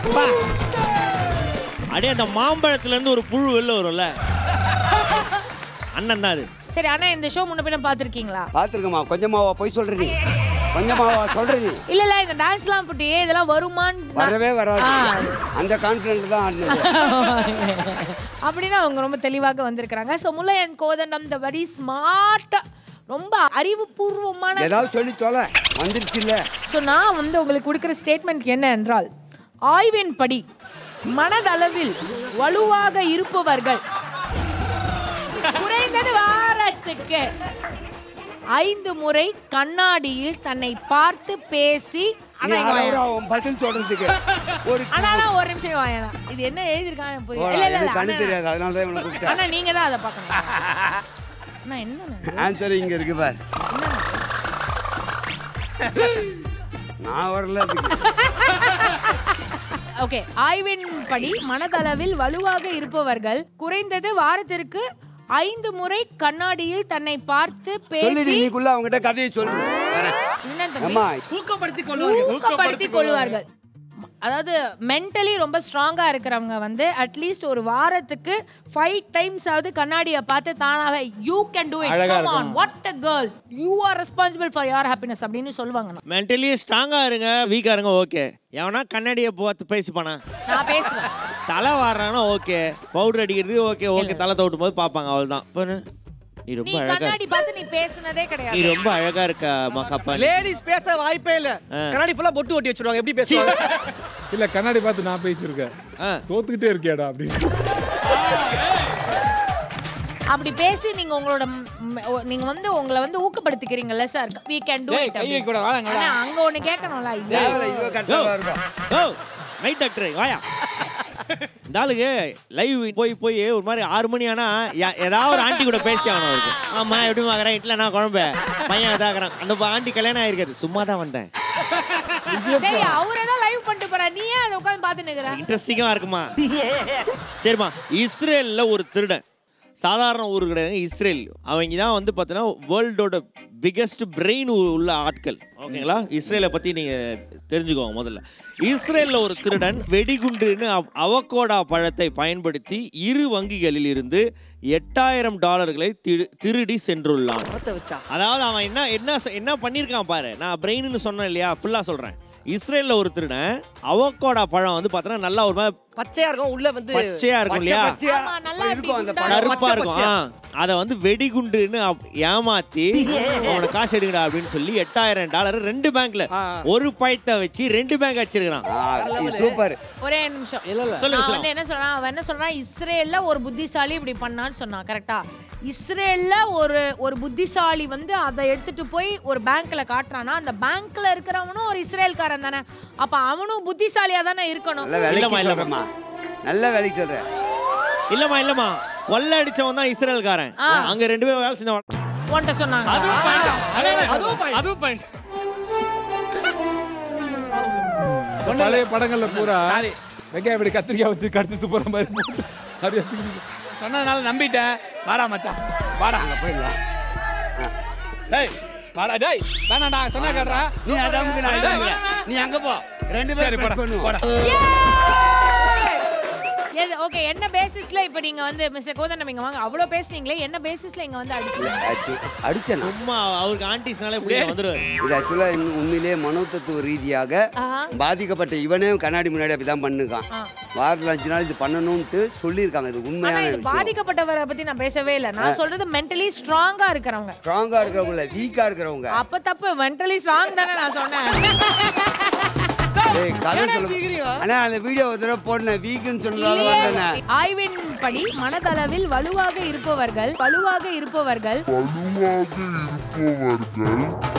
அப்படியே அந்த மாம்பழத்துல இருந்து ஒரு புழு வெளில வரும்ல அண்ணன் தான் அது சரி அண்ணா இந்த ஷோ முன்ன பின்ன பார்த்துருக்கீங்களா பார்த்துருக்கம்மா கொஞ்சமாவா போய் சொல்ற நீ கொஞ்சமாவா சொல்ற நீ இல்ல இல்ல இந்த டான்ஸ்லாம் போட்டு இதெல்லாம் வருமான்னு நான்- வரவே வராது ஆ. அந்த கான்ஃபிடென்ட் தான் ஆடினது அப்படின்னா அவங்க ரொம்ப தெளிவாக வந்திருக்கிறாங்க so Mullai and Kothandam the very ஸ்மார்ட்டா ரொம்ப அறிவுபூர்வமான ஏதாவது சொல்லி தொலை வந்துருச்சு இல்ல ஸோ நான் வந்து உங்களுக்கு கொடுக்குற ஸ்டேட்மெண்ட் என்ன என்றால் ஆய்வின்படி மனதளவில் வலுவாக இருப்பவர்கள் குறைந்தது வாரத்துக்கு ஐந்து முறை கண்ணாடியில் தன்னை பார்த்து பேசி நீ ஆனா இங்க வாயேன். அழகா உன் பதில் சொல்றதுக்கு ஒரு ஆனா ஒரு நிமிஷம் வாயேன். இது என்ன எழுதிருக்காங்க புரியல போடா, இல்ல இல்ல எனக்கு கண்ணு இல்ல தெரியாது அதனால தான் இவனை கூப்பிட்டேன் ஆனா நீங்க தான் அதை பார்க்கணும் அண்ணா என்ன ஆன்சர் இங்க இருக்கு பார் நான் வரல அதுக்கு. ஓகே ஆய்வின்படி மனதளவில் வலுவாக இருப்பவர்கள் குறைந்தது வாரத்திற்கு ஐந்து முறை கண்ணாடியில் தன்னை பார்த்து சொல்லுடி பேசி நீக்குள்ள அவங்ககிட்ட கதையை சொல்லு வரேன். என்ன தம்பி? அம்மா ஊக்கப்படுத்தி கொள்வார்கள் ஊக்கப்படுத்திக் கொள்வார்கள் அதாவது மென்டலி ரொம்ப ஸ்ட்ராங்கா இருக்கிறவங்க வந்து அட்லீஸ்ட் ஒரு வாரத்துக்கு ஃபைவ் டைம்ஸ் ஆவது கண்ணாடியை பார்த்து தானாக you can do it come on what a girl you are responsible for your happiness அப்படின்னு சொல்லுவாங்க மென்டலி ஸ்ட்ராங்கா இருங்க வீக்கா இருங்க ஓகே எவனா கண்ணாடியை பார்த்து பேசிப்பானா நான் பேசுறேன் தலை வாடுறானா ஓகே பவுடர் அடிக்கிறது ஓகே ஓகே தலை தவிட்டும் போது பார்ப்பாங்க அவ்வளோதான் பாரு நீ நீ ரொம்ப அழகா கண்ணாடி பார்த்து நீ பேசுனதே நீ கிடையாது ரொம்ப அழகா இருக்க மக்கப்பா லேடிஸ் பேச வாய்ப்பே இல்ல கண்ணாடி ஃபுல்லா பொட்டு ஒட்டி வச்சிருவாங்க எப்படி பேசுவாங்க இல்ல கண்ணாடி பார்த்து நான் பேசியிருக்கேன் ஆ. தோத்துக்கிட்டே இருக்கியாடா அப்படின்னு அப்படி பேசி நீங்க உங்களோட ம், ம், ஓ, நீங்க வந்து உங்களை வந்து ஊக்கப்படுத்திக்கிறீங்க சார் we can do டேய், it கையை கூட வாங்க ஆனா அங்க ஒண்ணு கேட்கணும்ல ஐயோ. தேவையில்ல, இதுவே கரெக்டா தான் இருக்கும் ஓ நைட் டாக்டர் வாயா இந்த ஆளுக்கு லைவ் போய் போய் ஒரு மாதிரி ஆறு மணி ஆனா யா- ஏதாவது ஒரு ஆண்டி கூட பேசி ஆகணும் அவருக்கு ஆமா எப்படி வாங்குறேன் இட்ல நான் குழம்பு பையன் இதாக்குறான் அந்த ஆண்டி கல்யாணம் ஆயிருக்காது சும்மா தான் வந்தேன் சரி அவரே தான் லைவ் பண்ணிட்டு போறா நீ ஏன் அதை உட்கார்ந்து பார்த்து நிக்கிற இன்ட்ரெஸ்டிங்கா இருக்குமா சரிம்மா இஸ்ரேல்ல ஒரு திருடன் சாதாரண ஊர் கிடையாது இஸ்ரேல் அவங்க தான் வந்து பார்த்தீங்கன்னா வேர்ல்டோட பிக்கெஸ்ட் பிரெயின் உள்ள ஆட்கள் ஓகேங்களா இஸ்ரேலை பற்றி நீங்கள் தெரிஞ்சுக்கோங்க முதல்ல இஸ்ரேலில் ஒரு திருடன் வெடிகுண்டுன்னு அவ- அவகோடா பழத்தை பயன்படுத்தி இரு வங்கிகளில் இருந்து எட்டாயிரம் டாலர்களை திரு- திருடி சென்றுள்ளான் பத்த வச்சா அதாவது அவன் என்ன என்ன சொ- என்ன பண்ணியிருக்கான் பாரு நான் பிரெயின்னு சொன்னேன் இல்லையா ஃபுல்லாக சொல்கிறேன் இஸ்ரேலில் ஒரு திருடன் அவகோடா பழம் வந்து பார்த்தோன்னா நல்லா ஒரு மாதிரி பச்சையா இருக்கும் உள்ள வந்து பச்சையா இருக்கும் பச்சை இல்லையா பச்சையா ஆமா, நல்லா இருக்கும் அந்த இப்படி படம் கருப்பா பச்சை இருக்கும் பச்சையா. ஆ. அத வந்து வெடிகுண்டுன்னு அப்- ஏமாத்தி அவனோட காசு எடுங்கடா அப்படின்னு சொல்லி எட்டாயிரம் டாலர் ரெண்டு பேங்க்ல ஆ. ஒரு பழத்தை வச்சு ரெண்டு பேங்க் வச்சிருக்கான் சூப்பர் ஒரே நிமிஷம் இல்ல இல்ல சொல்லுங்க நான் சொல்லுங்க வந்து என்ன சொல்றேன் அவன் என்ன சொல்றான் இஸ்ரேல்ல ஒரு புத்திசாலி இப்படி பண்ணான்னு சொன்னான் கரெக்டா இஸ்ரேல்ல ஒரு ஒரு புத்திசாலி வந்து அதை எடுத்துட்டு போய் ஒரு பேங்க்ல காட்டுறானா அந்த பேங்க்ல இருக்கிறவனும் ஒரு இஸ்ரேல்காரன் தானே அப்ப அவனும் புத்திசாலியா தானே இருக்கணும் நல்ல இல்லம்மா, வேலைக்கு இல்லம்மா. சொல்றேம்மா நல்ல வேலைக்கு சொல்ற இல்லம்மா இல்லம்மா கொள்ள அடிச்சவன் தான் இஸ்ரேல்காரன் ஆ. அங்க ரெண்டு பேரும் வேலை செஞ்சவன் உன்கிட்ட சொன்னாங்க அதுவும் point. அதுவும் பாயிண்ட் பழைய படங்கள்ல பூரா Sorry. வெங்காயம் இப்படி கத்திரிக்காய் வச்சு கடிச்சு போற மாதிரி போட்டு அப்படியே தூக்கி- சொன்னதுனால நம்பிட்டேன் வாடா மச்சான் வாடா அங்க போயிடலாம் டேய் வாடா டேய் வேணாடா சொன்னா கேட்றா நீ அதாமுக்கு நான் இதாமுக்கு. நீ அங்க போ ரெண்டு சரி பேரும் போடா press பண்ணுவோம் போடா ஓகே என்ன பேசிஸ்ல இப்ப நீங்க வந்து மிஸ்டர் கோதண்டம் இங்க வாங்க அவ்வளவு பேசுனீங்களே என்ன பேசிஸ்ல இங்க வந்து அடிச்சீங்க Actu- அடிச்சேனா சும்மா அவருக்கு ஆன்டிஸ்னாலே இப்படி வந்துருவாரு இது ஆக்சுவலா உண்மையிலேயே மனோதத்துவ ரீதியாக ஆஹா. பாதிக்கப்பட்ட இவனே கண்ணாடி முன்னாடி அப்படிதான் பண்ணுக்கான் வாரத்தில் அஞ்சு நாள் இது பண்ணணும்ட்டு சொல்லியிருக்காங்க இது ஆனா உண்மையான இது விஷயம் பாதிக்கப்பட்டவரை பத்தி நான் பேசவே இல்லை நான் சொல்றது மென்டலி ஸ்ட்ராங்கா இருக்கிறவங்க ஸ்ட்ராங்கா இருக்கிறவங்கள வீக்கா இருக்கிறவங்க அப்ப தப்பு மென்டலி ஸ்ட்ராங் தானே நான் சொன்னேன் ஏய், கதை சொல்ல ஆனா அந்த வீடியோ ஒரு தடவை போடணும் வீக்குன்னு சொன்னதால வந்தேனே ஆய்வின்படி மனதளவில் வலுவாக இருப்பவர்கள் வலுவாக இருப்பவர்கள் வலுவாக இருப்பவர்கள்